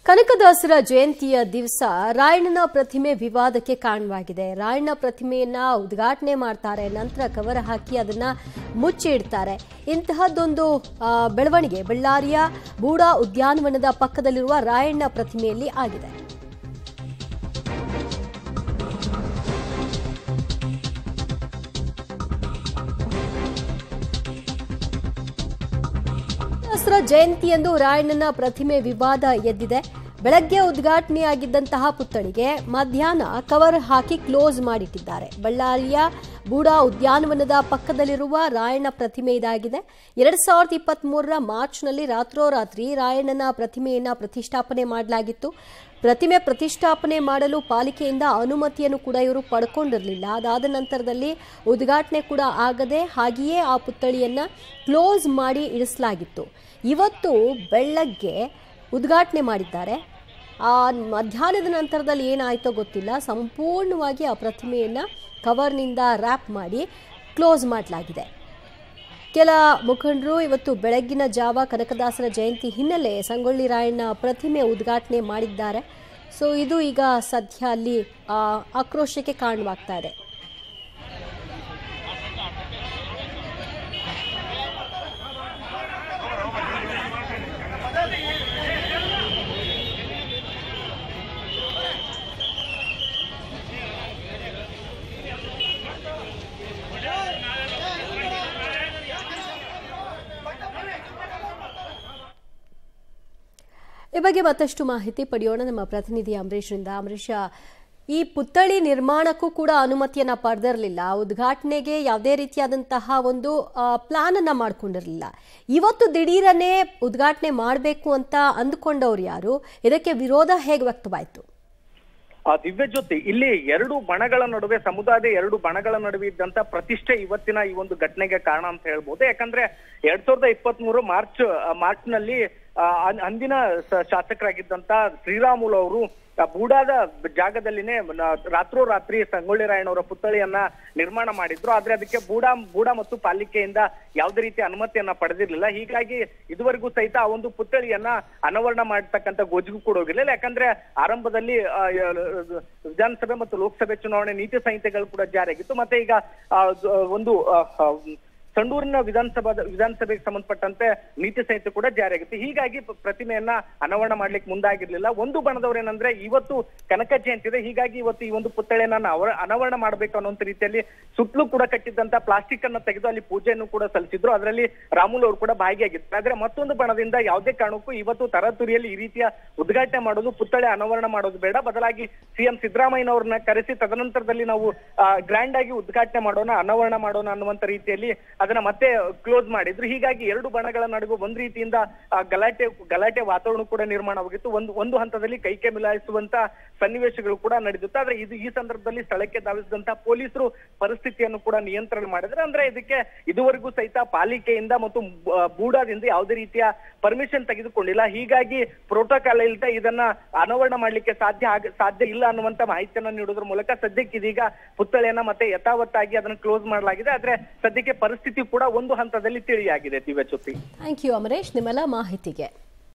ಕನಕದಾಸರ ಜಯಂತಿಯ ದಿವಸ ರಾಯಣ್ಣನ ಪ್ರತಿಮೆ ವಿವಾದಕ್ಕೆ ಕಾರಣವಾಗಿದೆ ರಾಯಣ್ಣ ಪ್ರತಿಮೆಯನ್ನ ಉದ್ಘಾಟನೆ ಮಾಡ್ತಾರೆ ನಂತರ ಕವರ್ ಹಾಕಿ ಅದನ್ನ ಮುಚ್ಚಿ ಇಡ್ತಾರೆ ಇಂತಹದ್ದೊಂದು ಆ, ಬೆಳವಣಿಗೆ ಬಳ್ಳಾರಿಯ ಬೂಡಾ ಉದ್ಯಾನವನದ ಪಕ್ಕದಲ್ಲಿರುವ ರಾಯಣ್ಣ ಪ್ರತಿಮೆಯಲ್ಲಿ ಆಗಿದೆ ದಸರಾ ಜಯಂತಿಯಂದು ರಾಯಣ್ಣನ ಪ್ರತಿಮೆ ವಿವಾದ ಎದ್ದಿದೆ ಬೆಳಗ್ಗೆ ಉದ್ಘಾಟನೆಯಾಗಿದ್ದಂತಹ ಪುತ್ಥಳಿಗೆ ಮಧ್ಯಾಹ್ನ ಕವರ್ ಹಾಕಿ ಕ್ಲೋಸ್ ಮಾಡಿಟ್ಟಿದ್ದಾರೆ ಬಳ್ಳಾರಿಯ ಬೂಡಾ ಉದ್ಯಾನವನದ ಪಕ್ಕದಲ್ಲಿರುವ ರಾಯಣ್ಣ ಪ್ರತಿಮೆ ಇದಾಗಿದೆ ಎರಡ್ ಸಾವಿರದ ಇಪ್ಪತ್ತ್ ಮೂರರ ಮಾರ್ಚ್ನಲ್ಲಿ ರಾತ್ರೋರಾತ್ರಿ ರಾಯಣ್ಣನ ಪ್ರತಿಮೆಯನ್ನ ಪ್ರತಿಷ್ಠಾಪನೆ ಮಾಡಲಾಗಿತ್ತು ಪ್ರತಿಮೆ ಪ್ರತಿಷ್ಠಾಪನೆ ಮಾಡಲು ಪಾಲಿಕೆಯಿಂದ ಅನುಮತಿಯನ್ನು ಕೂಡ ಇವರು ಪಡ್ಕೊಂಡಿರಲಿಲ್ಲ ಅದಾದ ನಂತರದಲ್ಲಿ ಉದ್ಘಾಟನೆ ಕೂಡ ಆಗದೆ ಹಾಗೆಯೇ ಆ ಪುತ್ಥಳಿಯನ್ನ ಕ್ಲೋಸ್ ಮಾಡಿ ಇಳಿಸಲಾಗಿತ್ತು ಇವತ್ತು ಬೆಳ್ಳಗ್ಗೆ ಉದ್ಘಾಟನೆ ಮಾಡಿದ್ದಾರೆ ಆ ಮಧ್ಯಾಹ್ನದ ನಂತರದಲ್ಲಿ ಏನಾಯ್ತೋ ಗೊತ್ತಿಲ್ಲ ಸಂಪೂರ್ಣವಾಗಿ ಆ ಪ್ರತಿಮೆಯನ್ನು ಕವರ್ನಿಂದ ರ್ಯಾಪ್ ಮಾಡಿ ಕ್ಲೋಸ್ ಮಾಡಲಾಗಿದೆ ಕೆಲ ಮುಖಂಡರು ಇವತ್ತು ಬೆಳಗ್ಗಿನ ಜಾವ ಕನಕದಾಸರ ಜಯಂತಿ ಹಿನ್ನೆಲೆ ಸಂಗೊಳ್ಳಿ ರಾಯಣ್ಣ ಪ್ರತಿಮೆ ಉದ್ಘಾಟನೆ ಮಾಡಿದ್ದಾರೆ ಸೊ ಇದು ಈಗ ಸದ್ಯ ಅಲ್ಲಿ ಆ, ಆಕ್ರೋಶಕ್ಕೆ ಕಾರಣವಾಗ್ತಾ ಇದೆ ಈ ಬಗ್ಗೆ ಮತ್ತಷ್ಟು ಮಾಹಿತಿ ಪಡೆಯೋಣ ನಮ್ಮ ಪ್ರತಿನಿಧಿ ಅಂಬರೀಶ್ರಿಂದ ಅಂಬರೀಷ ಈ ಪುತ್ಥಳಿ ನಿರ್ಮಾಣಕ್ಕೂ ಕೂಡ ಅನುಮತಿಯನ್ನ ಪಡೆದಿರಲಿಲ್ಲ ಉದ್ಘಾಟನೆಗೆ ಯಾವುದೇ ರೀತಿಯಾದಂತಹ ಒಂದು ಪ್ಲಾನ್ ಅನ್ನ ಮಾಡ್ಕೊಂಡಿರಲಿಲ್ಲ ಇವತ್ತು ದಿಢೀರನೆ ಉದ್ಘಾಟನೆ ಮಾಡಬೇಕು ಅಂತ ಅಂದ್ಕೊಂಡವ್ರು ಯಾರು ಇದಕ್ಕೆ ವಿರೋಧ ಹೇಗೆ ವ್ಯಕ್ತವಾಯಿತು ಆ ದಿವ್ಯ ಜ್ಯೋತಿ ಇಲ್ಲಿ ಎರಡು ಬಣಗಳ ನಡುವೆ ಸಮುದಾಯದ ಎರಡು ಬಣಗಳ ನಡುವೆ ಇದ್ದಂತ ಪ್ರತಿಷ್ಠೆ ಇವತ್ತಿನ ಈ ಒಂದು ಘಟನೆಗೆ ಕಾರಣ ಅಂತ ಹೇಳ್ಬೋದು ಯಾಕಂದ್ರೆ ಎರಡ್ ಸಾವಿರದ ಇಪ್ಪತ್ತ್ ಮೂರು ಮಾರ್ಚ್ ಮಾರ್ಚ್ ನಲ್ಲಿ ಆ, ಅನ್- ಅಂದಿನ ಸ- ಶಾಸಕರಾಗಿದ್ದಂತ ಶ್ರೀರಾಮುಲು ಅವರು ಆ ಬೂಡಾದ ಜಾಗದಲ್ಲಿನೇ ನ- ರಾತ್ರೋರಾತ್ರಿ ಸಂಗೊಳ್ಳಿ ರಾಯಣ್ಣವರ ಪುತ್ಥಳಿಯನ್ನ ನಿರ್ಮಾಣ ಮಾಡಿದ್ರು ಆದ್ರೆ ಅದಕ್ಕೆ ಬೂಡಾ ಬೂಡಾ ಮತ್ತು ಪಾಲಿಕೆಯಿಂದ ಯಾವುದೇ ರೀತಿಯ ಅನುಮತಿಯನ್ನ ಪಡೆದಿರ್ಲಿಲ್ಲ ಹೀಗಾಗಿ ಇದುವರೆಗೂ ಸಹಿತ ಆ ಒಂದು ಪುತ್ಥಳಿಯನ್ನ ಅನಾವರಣ ಮಾಡತಕ್ಕಂತ ಗೋಜಿಗೂ ಕೂಡ ಹೋಗಿರ್ಲಿಲ್ಲ ಯಾಕಂದ್ರೆ ಆರಂಭದಲ್ಲಿ ಆ, ಯ- ವಿಧಾನಸಭೆ ಮತ್ತು ಲೋಕಸಭೆ ಚುನಾವಣೆ ನೀತಿ ಸಂಹಿತೆಗಳು ಕೂಡ ಜಾರಿಯಾಗಿತ್ತು ಮತ್ತೆ ಈಗ ಆ, ದ- ಒಂದು ಆ, ಆ, ಸಂಡೂರಿನ ವಿಧಾನಸಭಾ ವಿಧಾನಸಭೆಗೆ ಸಂಬಂಧಪಟ್ಟಂತೆ ನೀತಿ ಸಂಹಿತೆ ಕೂಡ ಜಾರಿಯಾಗಿತ್ತು ಹೀಗಾಗಿ ಪ- ಪ್ರತಿಮೆಯನ್ನ ಅನಾವರಣ ಮಾಡ್ಲಿಕ್ಕೆ ಮುಂದಾಗಿರ್ಲಿಲ್ಲ ಒಂದು ಬಣದವ್ರು ಏನಂದ್ರೆ ಇವತ್ತು ಕನಕ ಜಯಂತಿ ಇದೆ ಹೀಗಾಗಿ ಇವತ್ತು ಈ ಒಂದು ಪುತ್ಥಳಿಯನ್ನ ನಾವು ಅವ- ಅನಾವರಣ ಮಾಡಬೇಕು ಅನ್ನುವಂತ ರೀತಿಯಲ್ಲಿ ಸುತ್ತಲೂ ಕೂಡ ಕಟ್ಟಿದ್ದಂತ ಪ್ಲಾಸ್ಟಿಕ್ ಅನ್ನ ತೆಗೆದು ಅಲ್ಲಿ ಪೂಜೆಯನ್ನು ಕೂಡ ಸಲ್ಲಿಸಿದ್ರು ಅದರಲ್ಲಿ ರಾಮುಲು ಅವರು ಕೂಡ ಭಾಗಿಯಾಗಿತ್ತು ಆದ್ರೆ ಮತ್ತೊಂದು ಬಣದಿಂದ ಯಾವುದೇ ಕಾರಣಕ್ಕೂ ಇವತ್ತು ತರಾತುರಿಯಲ್ಲಿ ಈ ರೀತಿಯ ಉದ್ಘಾಟನೆ ಮಾಡೋದು ಪುತ್ಥಳಿ ಅನಾವರಣ ಮಾಡೋದು ಬೇಡ ಬದಲಾಗಿ ಸಿಎಂ ಸಿದ್ದರಾಮಯ್ಯನವ್ರನ್ನ ಕರೆಸಿ ತದನಂತರದಲ್ಲಿ ನಾವು ಗ್ರ್ಯಾಂಡ್ ಆಗಿ ಉದ್ಘಾಟನೆ ಮಾಡೋಣ ಅನಾವರಣ ಮಾಡೋಣ ಅನ್ನುವಂತ ರೀತಿಯಲ್ಲಿ ಅದನ್ನ ಮತ್ತೆ ಕ್ಲೋಸ್ ಮಾಡಿದ್ರು ಹೀಗಾಗಿ ಎರಡು ಬಣಗಳ ನಡುವೆ ಒಂದ್ ರೀತಿಯಿಂದ ಆ, ಗಲಾಟೆ ಗಲಾಟೆ ವಾತಾವರಣ ಕೂಡ ನಿರ್ಮಾಣವಾಗಿತ್ತು ಒಂದು ಒಂದು ಹಂತದಲ್ಲಿ ಕೈಕೆ ಮಿಲಾಯಿಸುವಂತ ಸನ್ನಿವೇಶಗಳು ಕೂಡ ನಡೆದಿತ್ತು ಆದ್ರೆ ಇದು ಈ ಸಂದರ್ಭದಲ್ಲಿ ಸ್ಥಳಕ್ಕೆ ಧಾವಿಸಿದಂತ ಪೊಲೀಸರು ಪರಿಸ್ಥಿತಿಯನ್ನು ಕೂಡ ನಿಯಂತ್ರಣ ಮಾಡಿದ್ರೆ ಅಂದ್ರೆ ಇದಕ್ಕೆ ಇದುವರೆಗೂ ಸಹಿತ ಪಾಲಿಕೆಯಿಂದ ಮತ್ತು ಬ- ಬೂಡಾದಿಂದ ಯಾವುದೇ ರೀತಿಯ ಪರ್ಮಿಷನ್ ತೆಗೆದುಕೊಂಡಿಲ್ಲ ಹೀಗಾಗಿ ಪ್ರೋಟೋಕಾಲ್ ಇಲ್ಲದೆ ಇದನ್ನ ಅನಾವರಣ ಮಾಡ್ಲಿಕ್ಕೆ ಸಾಧ್ಯ ಆಗ ಸಾಧ್ಯ ಇಲ್ಲ ಅನ್ನುವಂತ ಮಾಹಿತಿಯನ್ನ ನೀಡೋದ್ರ ಮೂಲಕ ಸದ್ಯಕ್ಕೆ ಇದೀಗ ಪುತ್ಥಳಿಯನ್ನ ಮತ್ತೆ ಯಥಾವತ್ತಾಗಿ ಅದನ್ನ ಕ್ಲೋಸ್ ಮಾಡಲಾಗಿದೆ ಆದ್ರೆ ಸದ್ಯಕ್ಕೆ ಪರಿಸ್ಥಿತಿ ಕೂಡ ಒಂದು ಹಂತದಲ್ಲಿ ತಿಳಿಯಾಗಿದೆ ದಿವ್ಯ ಜ್ಯೋತಿ ಥ್ಯಾಂಕ್ ಯು ಅಮರೇಶ್ ನಿಮ್ಮೆಲ್ಲ ಮಾಹಿತಿಗೆ